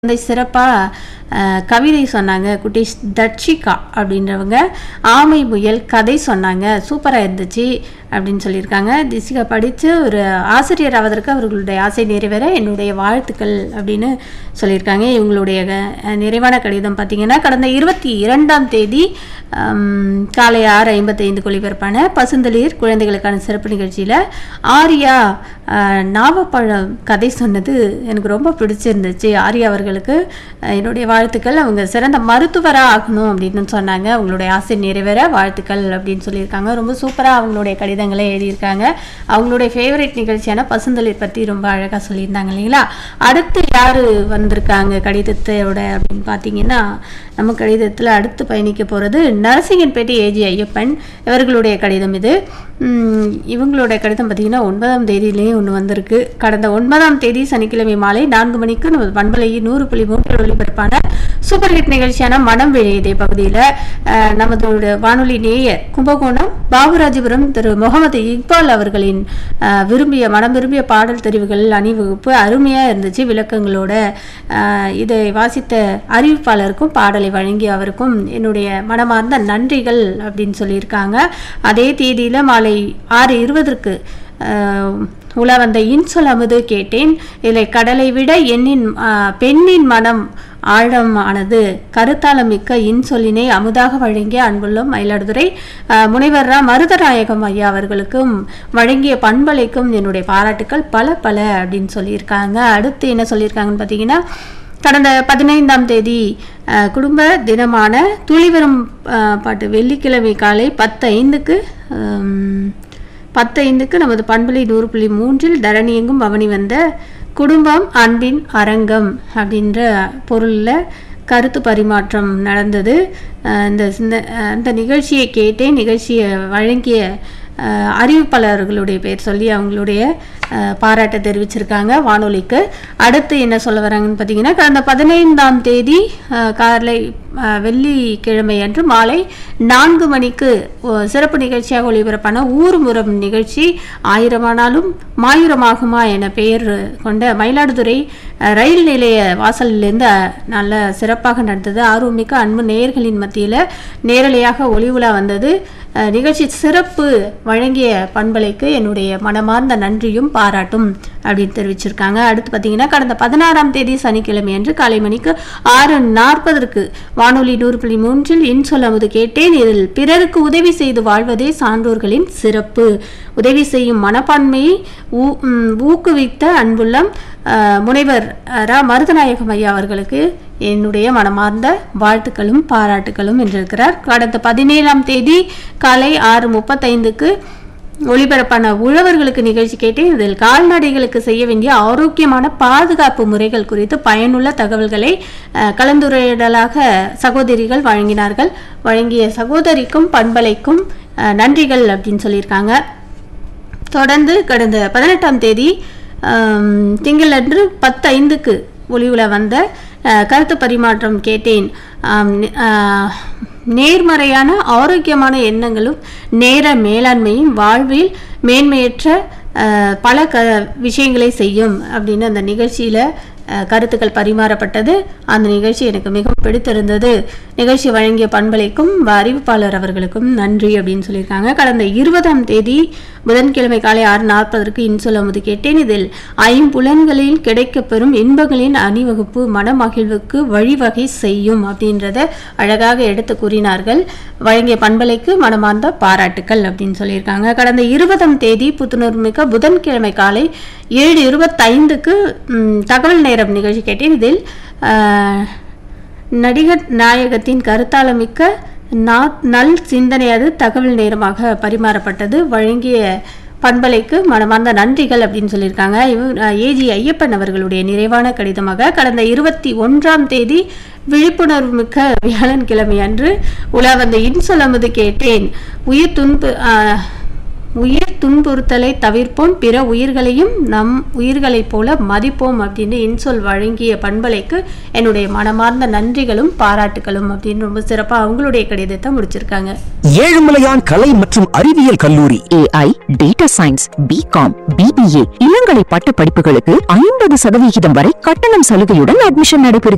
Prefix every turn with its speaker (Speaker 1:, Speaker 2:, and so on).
Speaker 1: வந்து சிறப்பாக கவிதை சொன்னாங்க குட்டீஸ் தட்சிகா அப்படின்றவங்க ஆமை முயல் கதை சொன்னாங்க சூப்பராக இருந்துச்சு அப்படின்னு சொல்லியிருக்காங்க திசிகா படித்து ஒரு ஆசிரியர் ஆவதற்கு அவர்களுடைய ஆசை நிறைவேற என்னுடைய வாழ்த்துக்கள் அப்படின்னு சொல்லியிருக்காங்க இவங்களுடைய அஹ், நிறைவான கடிதம் பார்த்தீங்கன்னா கடந்த இருபத்தி இரண்டாம் தேதி ஹம், காலை ஆறு ஐம்பத்தைந்து ஒளிபரப்பான பசுந்தளிர் குழந்தைகளுக்கான சிறப்பு நிகழ்ச்சியில் ஆர்யா அஹ், நாவப்பழம் கதை சொன்னது எனக்கு ரொம்ப பிடிச்சிருந்துச்சு ஆர்யா அவர்களுக்கு அஹ், என்னுடைய வாழ்த்துக்கள் அவங்க சிறந்த மருத்துவராக ஆகணும் அப்படின்னு சொன்னாங்க அவங்களுடைய ஆசை நிறைவேற வாழ்த்துக்கள் அப்படின்னு சொல்லியிருக்காங்க ரொம்ப சூப்பராக அவங்களுடைய கடிதங்களை எழுதியிருக்காங்க அவங்களுடைய ஃபேவரட் நிகழ்ச்சியான பசுந்தளிர் பற்றி ரொம்ப அழகாக சொல்லியிருந்தாங்க இல்லைங்களா அடுத்து யார் வந்திருக்காங்க கடிதத்தோட அப்படின்னு பார்த்தீங்கன்னா நம்ம கடிதத்தில் அடுத்து பயணிக்க போகிறது நரசிங்கன்பேட்டை ஏஜி ஐயப்பன் இவர்களுடைய கடிதம் இது உம், இவங்களுடைய கடிதம் பார்த்தீங்கன்னா ஒன்பதாம் தேதியிலேயே ஒன்று வந்திருக்கு கடந்த ஒன்பதாம் தேதி சனிக்கிழமை மாலை நான்கு மணிக்கு நமது பண்பலையில் நூறு புள்ளி மூன்றில் ஒளிபரப்பான சூப்பர் ஹிட் நிகழ்ச்சியான மனம் விழையதே பகுதியில் நமது வானொலி நேயர் கும்பகோணம் பாபுராஜபுரம் திரு முகமது இக்பால் அவர்களின் அஹ், விரும்பிய மனம் விரும்பிய பாடல் தெரிவுகள் அணிவகுப்பு அருமையாக இருந்துச்சு விளக்கங்களோட அஹ், இதை வாசித்த அறிவிப்பாளருக்கும் பாடலை வழங்கிய அவருக்கும் என்னுடைய மனமார்ந்த நன்றிகள் அப்படின்னு சொல்லியிருக்காங்க அதே தேதியில் மாலை ஆறு இருபதற்கு உலா வந்த இன்சொல் அமுது கேட்டேன் இதில் கடலை விட எண்ணின் ஆஹ், பெண்ணின் மனம் ஆழமானது கருத்தாளமிக்க இன்சொல்லினை அமுதாக வழங்கிய அன்புள்ள மயிலாடுதுறை ஆஹ், முனைவர் ரா மருதநாயகம் ஐயா அவர்களுக்கும் வழங்கிய பண்பலைக்கும் என்னுடைய பாராட்டுக்கள் பல பல அப்படின்னு சொல்லியிருக்காங்க அடுத்து என்ன சொல்லியிருக்காங்கன்னு பார்த்தீங்கன்னா கடந்த பதினைந்தாம் தேதி அஹ், குடும்ப தினமான துளிவரும் அஹ், பாட்டு வெள்ளிக்கிழமை காலை பத்து ஐந்துக்கு ஹம், பத்து ஐந்துக்கு நமது பண்பலை நூறு புள்ளி மூன்றில் தரணி எங்கும் பவனி வந்த குடும்பம் அன்பின் அரங்கம் அப்படின்ற பொருளில் கருத்து பரிமாற்றம் நடந்தது அஹ், இந்த சிந்த- அஹ், அந்த நிகழ்ச்சியை கேட்டேன் நிகழ்ச்சியை வழங்கிய அஹ், அறிவிப்பாளர்களுடைய பேர் சொல்லி அவங்களுடைய அஹ், பாராட்டை தெரிவிச்சிருக்காங்க வானொலிக்கு அடுத்து என்ன சொல்ல வராங்கன்னு பார்த்தீங்கன்னா கடந்த பதினைந்தாம் தேதி அஹ், காலை அஹ், வெள்ளிக்கிழமை அன்று மாலை நான்கு மணிக்கு ஒ- சிறப்பு நிகழ்ச்சியாக ஒளிபரப்பான ஊர்முறம் நிகழ்ச்சி ஆயிரமானாலும் மாயூரமாகுமா என பெயர் கொண்ட மயிலாடுதுறை அஹ், ரயில் நிலைய வாசலிலிருந்து அஹ், நல்ல சிறப்பாக நடந்தது ஆர்வமிக்க அன்பு நேயர்களின் மத்தியில் நேரலையாக ஒளி உலா வந்தது அஹ், நிகழ்ச்சி சிறப்பு வழங்கிய பண்பலைக்கு என்னுடைய மனமார்ந்த நன்றியும் பாராட்டும் அப்படின்னு தெரிவிச்சிருக்காங்க அடுத்து பார்த்தீங்கன்னா கடந்த பதினாறாம் தேதி சனிக்கிழமை அன்று காலை மணிக்கு ஆறு நாற்பதற்கு வானொலி நூறு புள்ளி மூன்றில் இன்சொல் அமுது கேட்டேன் இதில் பிறருக்கு உதவி செய்து வாழ்வதே சான்றோர்களின் சிறப்பு உதவி செய்யும் மனப்பான்மையை ஊ- ம், ஊக்குவித்த அன்புள்ளம் அஹ், முனைவர் அஹ், ரா மருதநாயகம் ஐயா அவர்களுக்கு என்னுடைய மனமார்ந்த வாழ்த்துக்களும் பாராட்டுகளும் என்றிருக்கிறார் கடந்த பதினேழாம் தேதி காலை ஆறு முப்பத்தைந்துக்கு ஒளிபரப்பான உழவர்களுக்கு நிகழ்ச்சி கேட்டேன் இதில் கால்நடைகளுக்கு செய்ய வேண்டிய ஆரோக்கியமான பாதுகாப்பு முறைகள் குறித்து பயனுள்ள தகவல்களை அஹ், கலந்துரையாடலாக சகோதரிகள் வழங்கினார்கள் வழங்கிய சகோதரிக்கும் பண்பலைக்கும் அஹ், நன்றிகள் அப்படின்னு சொல்லியிருக்காங்க தொடர்ந்து கடந்த பதினெட்டாம் தேதி ஆம், திங்களன்று பத்து ஐந்துக்கு ஒளிவுல வந்த அஹ், கருத்து பரிமாற்றம் கேட்டேன் ஆம், நே- ஆஹ், நேர்மறையான ஆரோக்கியமான எண்ணங்களும் நேர மேலாண்மையும் வாழ்வில் மேன்மையற்ற அஹ், பல க விஷயங்களை செய்யும் அப்படின்னு அந்த நிகழ்ச்சியில் கருத்துக்கள் பரிமாறப்பட்டது அந்த நிகழ்ச்சி எனக்கு மிகவும் பிடித்திருந்தது நிகழ்ச்சி வழங்கிய பண்பலைக்கும் அறிவிப்பாளர் அவர்களுக்கும் நன்றி அப்படின்னு சொல்லியிருக்காங்க கடந்த இருபதாம் தேதி புதன்கிழமை காலை ஆறு நாற்பதற்கு இன்சொல் அமுது கேட்டேன் இதில் ஐம்புலன்களில் கிடைக்கப்பெறும் இன்பங்களின் அணிவகுப்பு மனமகிழ்வுக்கு வழிவகை செய்யும் அப்படின்றத அழகாக எடுத்து கூறினார்கள் வழங்கிய பண்பலைக்கு மனமார்ந்த பாராட்டுக்கள் அப்படின்னு சொல்லியிருக்காங்க கடந்த இருபதாம் தேதி புத்துணர்மிக்க புதன்கிழமை காலை ஏழு இருபத்தைந்துக்கு ம், தகவல் நேரம் நிகழ்ச்சி கேட்டேன் இதில் ஆஹ், நடிகர் நாயகத்தின் கருத்தாளமிக்க நா- நல் சிந்தனையாது தகவல் நேரமாக பரிமாறப்பட்டது வழங்கிய பண்பலைக்கு மனமார்ந்த நன்றிகள் அப்படின்னு சொல்லியிருக்காங்க இவர் ஏஜி ஐயப்பன் அவர்களுடைய நிறைவான கடிதமாக கடந்த இருபத்தி ஒன்றாம் தேதி விழிப்புணர்வு மிக்க வியாழன்கிழமை அன்று உலா வந்த இன்சொலமுது கேட்டேன் உயிர் துன்பு ஆஹ், உயிர் துன்புறுத்தலை தவிர்ப்போம் பிற உயிர்களையும் நம் உயிர்களைப் போல மதிப்போம் அப்படின்னு இன்சொல் வழங்கிய பண்பலைக்கு என்னுடைய மனமார்ந்த நன்றிகளும் பாராட்டுகளும் அப்படின்னு ரொம்ப சிறப்பாக அவங்களுடைய கடிதத்தை முடிச்சிருக்காங்க
Speaker 2: ஏழுமலையான் கலை மற்றும் அறிவியல் கல்லூரி
Speaker 3: AI data science BCom BBA இளங்கலை பட்ட படிப்புகளுக்கு ஐம்பது சதவிகிதம் வரை கட்டணம் சலுகையுடன் அட்மிஷன் நடைபெறுகிறது